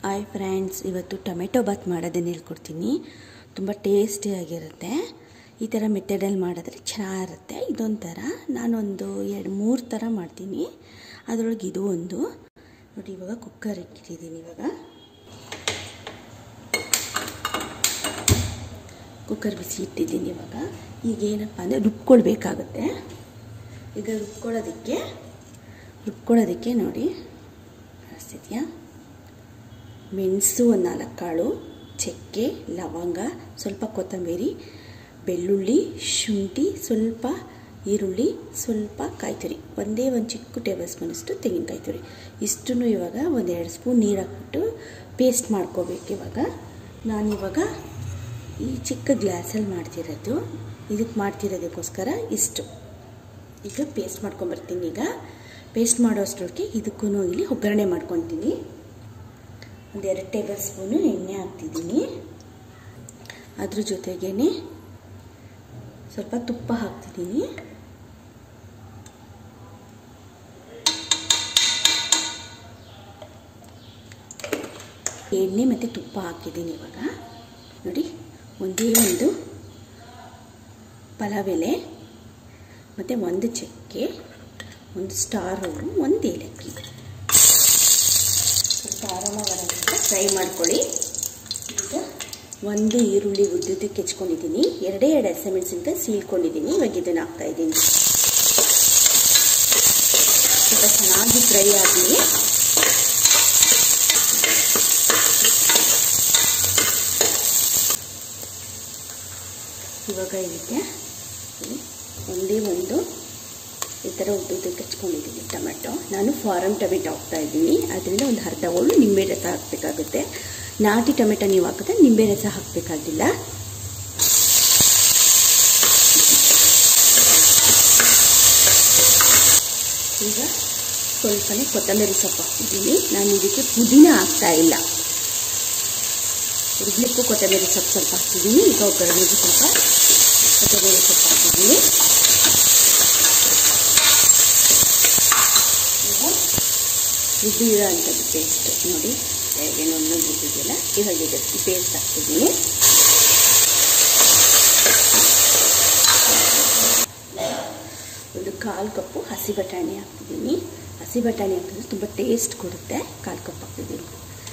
hi friends ಇವತ್ತು tomato bath ಮಾಡೋದನ್ನು ಹೇಳ್ಕೊಡ್ತೀನಿ ತುಂಬ ಟೇಸ್ಟಿಯಾಗಿರುತ್ತೆ ಈ ಥರ ಮೆಥಡಲ್ಲಿ ಮಾಡಿದ್ರೆ ಚೆನ್ನಾಗಿರುತ್ತೆ ಇದೊಂಥರ ನಾನೊಂದು ಎರಡು ಮೂರು ಥರ ಮಾಡ್ತೀನಿ ಅದರೊಳಗೆ ಇದು ಒಂದು ನೋಡಿ ಇವಾಗ ಕುಕ್ಕರ್ ಇಟ್ಟಿದ್ದೀನಿ ಇವಾಗ ಕುಕ್ಕರ್ ಬಿಸಿ ಇಟ್ಟಿದ್ದೀನಿ ಇವಾಗ ಈಗ ಏನಪ್ಪ ಅಂದರೆ ರುಬ್ಕೊಳ್ಬೇಕಾಗುತ್ತೆ ಈಗ ರುಬ್ಕೊಳ್ಳೋದಕ್ಕೆ ರುಬ್ಕೊಳ್ಳೋದಕ್ಕೆ ನೋಡಿ ಕಾಣಿಸ್ತಿದ್ಯಾ ಮೆಣಸು ಒಂದು ನಾಲ್ಕು ಕಾಳು ಚಕ್ಕೆ ಲವಂಗ ಸ್ವಲ್ಪ ಕೊತ್ತಂಬರಿ ಬೆಳ್ಳುಳ್ಳಿ ಶುಂಠಿ ಸ್ವಲ್ಪ ಈರುಳ್ಳಿ ಸ್ವಲ್ಪ ಕಾಯಿ ತುರಿ ಒಂದೇ ಒಂದು ಚಿಕ್ಕ ಟೇಬಲ್ ಸ್ಪೂನಷ್ಟು ತೆಂಗಿನಕಾಯಿ ತುರಿ ಇಷ್ಟನ್ನು ಇವಾಗ ಒಂದೆರಡು ಸ್ಪೂನ್ ನೀರು ಹಾಕ್ಬಿಟ್ಟು ಪೇಸ್ಟ್ ಮಾಡ್ಕೋಬೇಕು ಇವಾಗ ನಾನಿವಾಗ ಈ ಚಿಕ್ಕ ಗ್ಲಾಸಲ್ಲಿ ಮಾಡ್ತಿರೋದು ಇದಕ್ಕೆ ಮಾಡ್ತಿರೋದಕ್ಕೋಸ್ಕರ ಇಷ್ಟು ಈಗ ಪೇಸ್ಟ್ ಮಾಡ್ಕೊಂಬರ್ತೀನಿ ಈಗ ಪೇಸ್ಟ್ ಮಾಡೋಷ್ಟೊಳಗೆ ಇದಕ್ಕೂ ಇಲ್ಲಿ ಒಗ್ಗರಣೆ ಮಾಡ್ಕೊತೀನಿ ಒಂದೆರಡು ಟೇಬಲ್ ಸ್ಪೂನು ಎಣ್ಣೆ ಹಾಕ್ತಿದ್ದೀನಿ ಅದ್ರ ಜೊತೆಗೇ ಸ್ವಲ್ಪ ತುಪ್ಪ ಹಾಕ್ತಿದ್ದೀನಿ ಎಣ್ಣೆ ಮತ್ತು ತುಪ್ಪ ಹಾಕಿದ್ದೀನಿ ಇವಾಗ ನೋಡಿ ಒಂದೇ ಒಂದು ಪಲಾವ್ ಎಲೆ ಮತ್ತು ಒಂದು ಚಕ್ಕೆ ಒಂದು ಸ್ಟಾರ್ ಹೂವು ಒಂದು ಏಲಕ್ಕಿ ಸ್ವಲ್ಪ ಆರಾಮ ಬರೋದಕ್ಕೆ ಫ್ರೈ ಮಾಡ್ಕೊಳ್ಳಿ ಈಗ ಒಂದು ಈರುಳ್ಳಿ ಉದ್ದುದಕ್ಕೆ ಹೆಚ್ಕೊಂಡಿದ್ದೀನಿ ಎರಡೇ ಎರಡು ಹಸಿಮೆಣಸಿನ್ಕಾಯಿ ಸೀಳ್ಕೊಂಡಿದ್ದೀನಿ ಇವಾಗ ಇದನ್ನು ಹಾಕ್ತಾ ಇದ್ದೀನಿ ಸ್ವಲ್ಪ ಚೆನ್ನಾಗಿ ಫ್ರೈ ಆಗಲಿ ಇವಾಗ ಇದಕ್ಕೆ ಒಂದೇ ಒಂದು ಈ ಥರ ಉದ್ದುದ್ದಕ್ಕೆ ಹಚ್ಕೊಂಡಿದ್ದೀನಿ ಟೊಮೆಟೊ ನಾನು ಫಾರಮ್ ಟೊಮೆಟೊ ಹಾಕ್ತಾ ಇದ್ದೀನಿ ಅದರಿಂದ ಒಂದು ಅರ್ಧ ಒಳ್ಳು ನಿಂಬೆ ರಸ ಹಾಕಬೇಕಾಗುತ್ತೆ ನಾಟಿ ಟೊಮೆಟೊ ನೀವು ಹಾಕಿದ್ರೆ ನಿಂಬೆ ರಸ ಹಾಕಬೇಕಾಗಿಲ್ಲ ಈಗ ಸ್ವಲ್ಪನೇ ಕೊತ್ತಂಬರಿ ಸೊಪ್ಪು ಹಾಕ್ತಿದ್ದೀನಿ ನಾನು ಇದಕ್ಕೆ ಪುದೀನ ಹಾಕ್ತಾ ಇಲ್ಲ ರುಬ್ಲಿಕ್ಕೂ ಕೊತ್ತಂಬರಿ ಸೊಪ್ಪು ಸ್ವಲ್ಪ ಹಾಕ್ತಿದ್ದೀನಿ ಈಗ ಒಗ್ಗರಣೆಗೆ ಸ್ವಲ್ಪ ಕೊತ್ತಂಬರಿ ಸೊಪ್ಪು ಹಾಕ್ತಿದ್ದೀನಿ ರುಬ್ಬಿರೋ ಅಂಥದ್ದು ಪೇಸ್ಟ್ ನೋಡಿ ಏನೋ ರುಬ್ಬಿದೆಯಲ್ಲ ಇವಾಗ ಇದಕ್ಕೆ ಪೇಸ್ಟ್ ಹಾಕ್ತಿದ್ದೀನಿ ಒಂದು ಕಾಲು ಕಪ್ಪು ಹಸಿ ಬಟಾಣಿ ಹಾಕ್ತಿದ್ದೀನಿ ಹಸಿ ಬಟಾಣಿ ಹಾಕಿದ್ರೆ ತುಂಬ ಟೇಸ್ಟ್ ಕೊಡುತ್ತೆ ಕಾಲು ಕಪ್ ಹಾಕ್ತಿದ್ದೀನಿ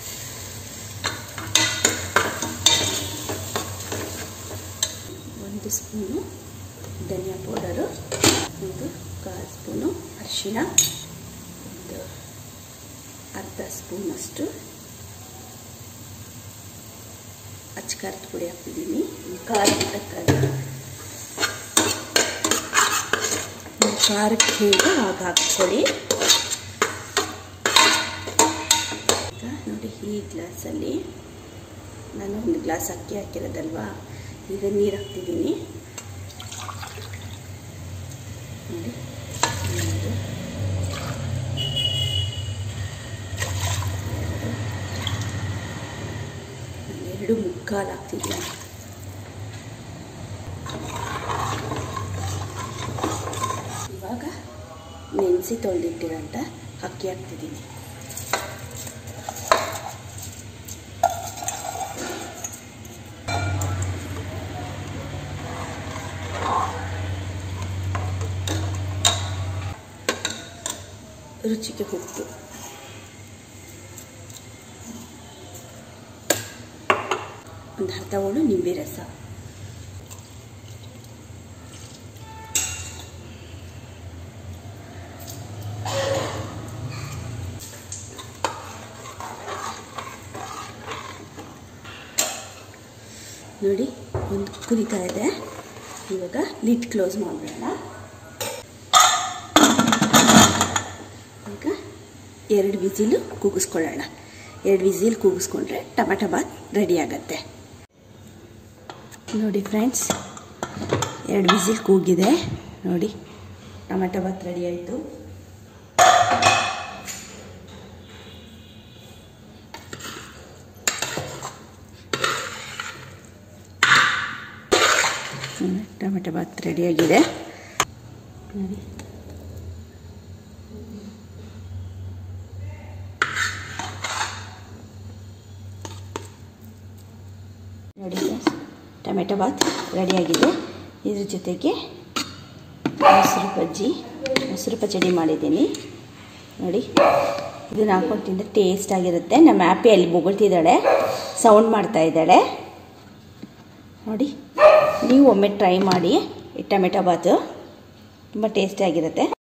ಒಂದು ಸ್ಪೂನು ಧನಿಯಾ ಪೌಡರು ಒಂದು ಕಾಲು ಸ್ಪೂನು ಅರಿಶಿಣ ಒಂದು ಅರ್ಧ ಸ್ಪೂನಷ್ಟು ಅಚ್ಚಕಾರದ ಪುಡಿ ಹಾಕ್ತಿದ್ದೀನಿ ಖಾರಕ್ಕೆ ತಕ್ಕಂತೆ ಖಾರಕ್ಕೆ ಹೇಗೆ ಆಗ ಹಾಕ್ಕೊಳ್ಳಿ ನೋಡಿ ಈ ಗ್ಲಾಸಲ್ಲಿ ನಾನು ಒಂದು ಗ್ಲಾಸ್ ಅಕ್ಕಿ ಹಾಕಿರೋದಲ್ವಾ ಈಗ ನೀರು ಹಾಕ್ತಿದ್ದೀನಿ ನೋಡಿ ಒಂದು ಎರಡು ಮುಕ್ಕಾಲು ಹಾಕ್ತಿದ್ದೀನಿ ಇವಾಗ ನೆನೆಸಿ ತೊಳೆದಿಟ್ಟಿರೋಂಥ ಅಕ್ಕಿ ಹಾಕ್ತಿದ್ದೀನಿ ರುಚಿಗೆ ಉಪ್ಪು ಒಂದು ಅರ್ಧ ಹೋಳು ನಿಂಬೆ ರಸ ನೋಡಿ ಒಂದು ಕುದಿತಾ ಇದೆ ಇವಾಗ ಲಿಡ್ ಕ್ಲೋಸ್ ಮಾಡೋಣ ಈಗ ಎರಡು ವಿಸಿಲು ಕೂಗಿಸ್ಕೊಳ್ಳೋಣ ಎರಡು ವಿಸಿಲ್ ಕೂಗಿಸ್ಕೊಂಡ್ರೆ ಟೊಮೆಟೊ ಬಾತ್ ರೆಡಿ ಆಗತ್ತೆ ನೋಡಿ ಫ್ರೆಂಡ್ಸ್ ಎರಡು ವಿಸಿಲ್ ಕೂಗಿದೆ ನೋಡಿ ಟೊಮೆಟೊ ಬಾತ್ ರೆಡಿ ಆಯಿತು ಟೊಮೆಟೊ ಬಾತ್ ರೆಡಿಯಾಗಿದೆ ನೋಡಿ ನೋಡಿ ಟೊಮೆಟೊ ಬಾತ್ ರೆಡಿಯಾಗಿದೆ ಇದ್ರ ಜೊತೆಗೆ ಮೊಸರು ಬಜ್ಜಿ ಮೊಸರು ಪಚಡಿ ಮಾಡಿದ್ದೀನಿ ನೋಡಿ ಇದನ್ನು ಹಾಕೊಂಡು ತಿಂದರೆ ಟೇಸ್ಟ್ ಆಗಿರುತ್ತೆ ನಮ್ಮ ಆ್ಯಪಿ ಅಲ್ಲಿ ಬೊಗಳ್ತಿದ್ದಾಳೆ ಸೌಂಡ್ ಮಾಡ್ತಾ ಇದ್ದಾಳೆ ನೋಡಿ ನೀವು ಒಮ್ಮೆ ಟ್ರೈ ಮಾಡಿ ಈ ಟೊಮೆಟೊ ಬಾತು ತುಂಬ ಟೇಸ್ಟಿಯಾಗಿರುತ್ತೆ